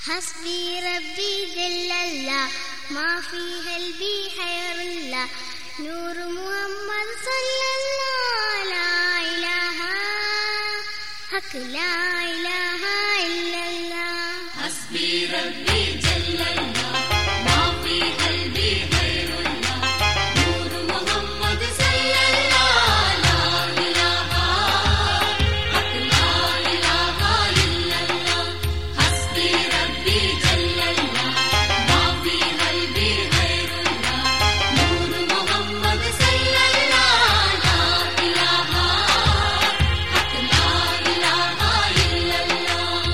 حسبي ربي جل الله ما في قلبي خير الله نور محمد صلى الله لا إله حق لا إله إلا الله حسبي ربي جل الله ما في قلبي غير الله نور محمد صلى الله لا إله حق لا إله إلا الله حسبي ربي جل الله ما في قلبي غير الله نور محمد صلى الله لا إله حق لا إله إلا الله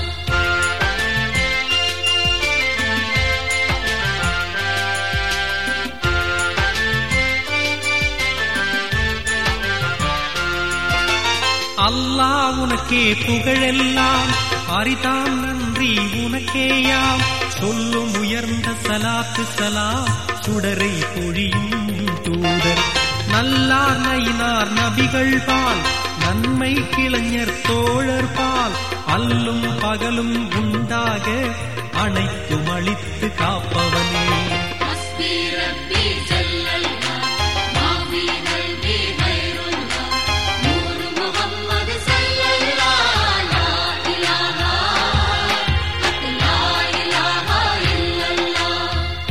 அல்லாஹ் உனக்கே புகழெல்லாம் அரிதாம் நன்றி உனக்கேயாம் சொல்லும் உயர்ந்த சலாத்து சலாம் சுடரை பொழியும் தூதர் நல்லார் நயினார் நபிகள் பால் நன்மை கிளைஞர் தோழர் பால் அல்லும் பகலும் உண்டாக அனைத்தும் அளித்து காப்பவனே حسبي ربي جل الله ما في قلبي غير الله نور محمد صلى الله لا إله حق لا إله إلا الله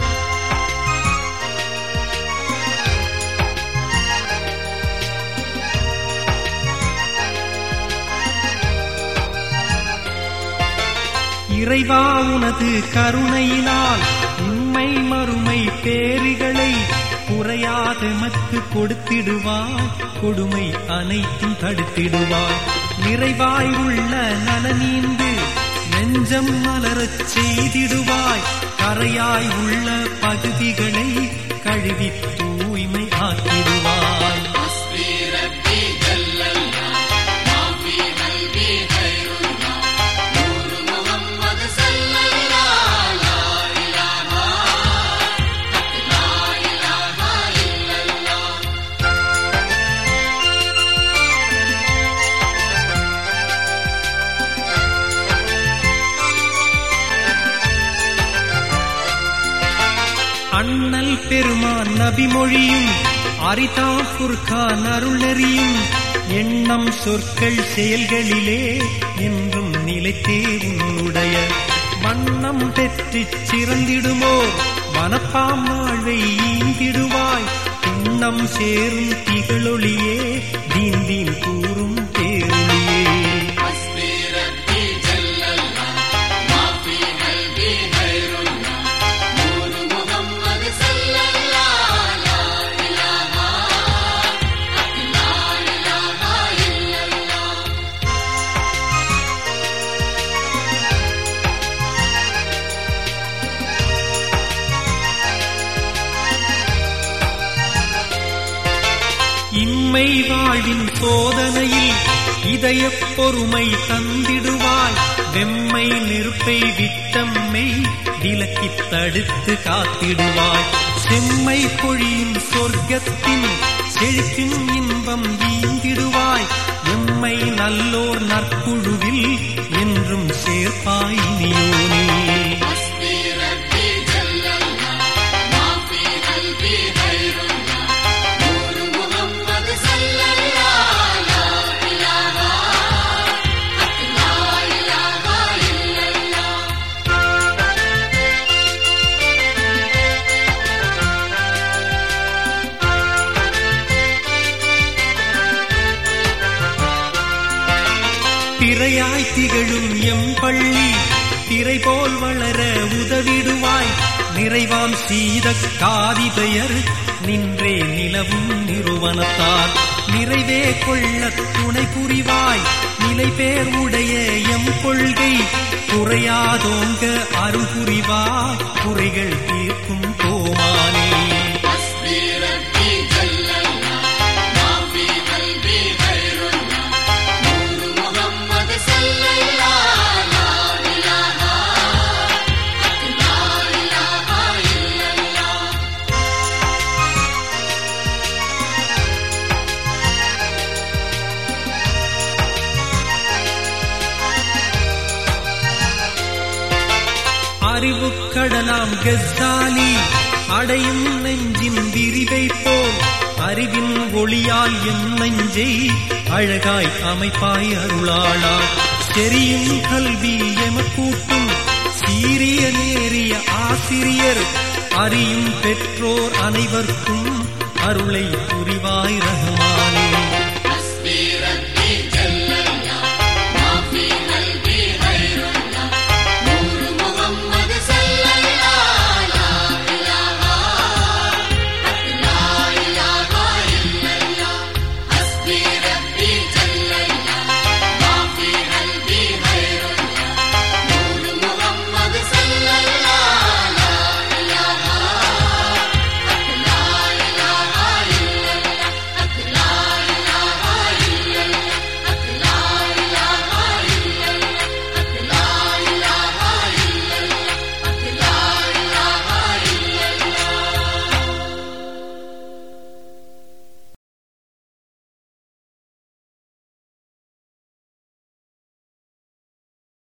இறைவா உனது கருணையினால் உண்மை மறுமை பேறுகளை குறையாத மக்கு கொடுத்திடுவாய் கொடுமை அனைத்தும் தடுத்திடுவாய் நிறைவாய் உள்ள நலனீந்து நெஞ்சம் மலரச் செய்திடுவாய் கரையாய் உள்ள பகுதிகளை கழுவி தூய்மை ஆக்கிடுவாய் حسبي ربي جل الله ما في قلبي غير الله نور محمد صلى الله لا إله حق لا إله إلا الله அண்ணல் பெருமான் நபிமொழியும் அரிதா புர்கான் அருளறியும் எண்ணம் சொற்கள் செயல்களிலே என்றும் நிலைத்தே உன்னுடைய வண்ணம் பெற்றுச் சிறந்திடுமோ வனப்பாம் வாழ்வை ஈந்திடுவாய் பின்னம் சேரும் திகழொளியே தீன் தீன் கூறும் பேரொளியே حسبي ربي جل الله ما في قلبي غير الله نور محمد صلى الله لا إله حق لا إله إلا الله இம்மை வாழ்வின் சோதனையில் இதயப் பொறுமை தந்திடுவாய் வெம்மை நெருப்பை விட்டம்மை விலக்கித் தடுத்து காத்திடுவாய் செம்மை பொழியும் சொர்க்கத்தின் செழிப்பின் இன்பம் ஈந்திடுவாய் எம்மை நல்லோர் நற்குழுவில் என்றும் சேர்ப்பாய் இனியோனே حسبي ربي جل الله ما في قلبي غير الله نور محمد صلى الله لا إله حق لا إله إلا الله திரையாய் திகழும் எம் பள்ளி திரை போல் வளர உதவிடுவாய் நிறைவாம் சீத காதி பெயர் நின்றே நிலவும் நிறுவனத்தார் நிறைவே கொள்ள துணை புரிவாய் நிலை பேர் உடைய எம் கொள்கை குறையாதோங்க அருள் புரிவாய் குறைகள் தீர்க்கும் கோமானே حسبي ربي جل الله ما في قلبي غير الله نور محمد صلى الله لا إله حق لا إله إلا الله அறிவுக் கடலாம் கெஸ்ஸாலி அடையும் நெஞ்சின் விரிவை போல் அறிவின் ஒளியால் எம் நெஞ்சை அழகாய் அமைப்பாய் அருளாளா செரியும் கல்வி எமக்கூட்டும் சீரிய நேரிய ஆசிரியர் அறியும் பெற்றோர் அனைவர்க்கும் அருளை புரிவாய் ரகுமா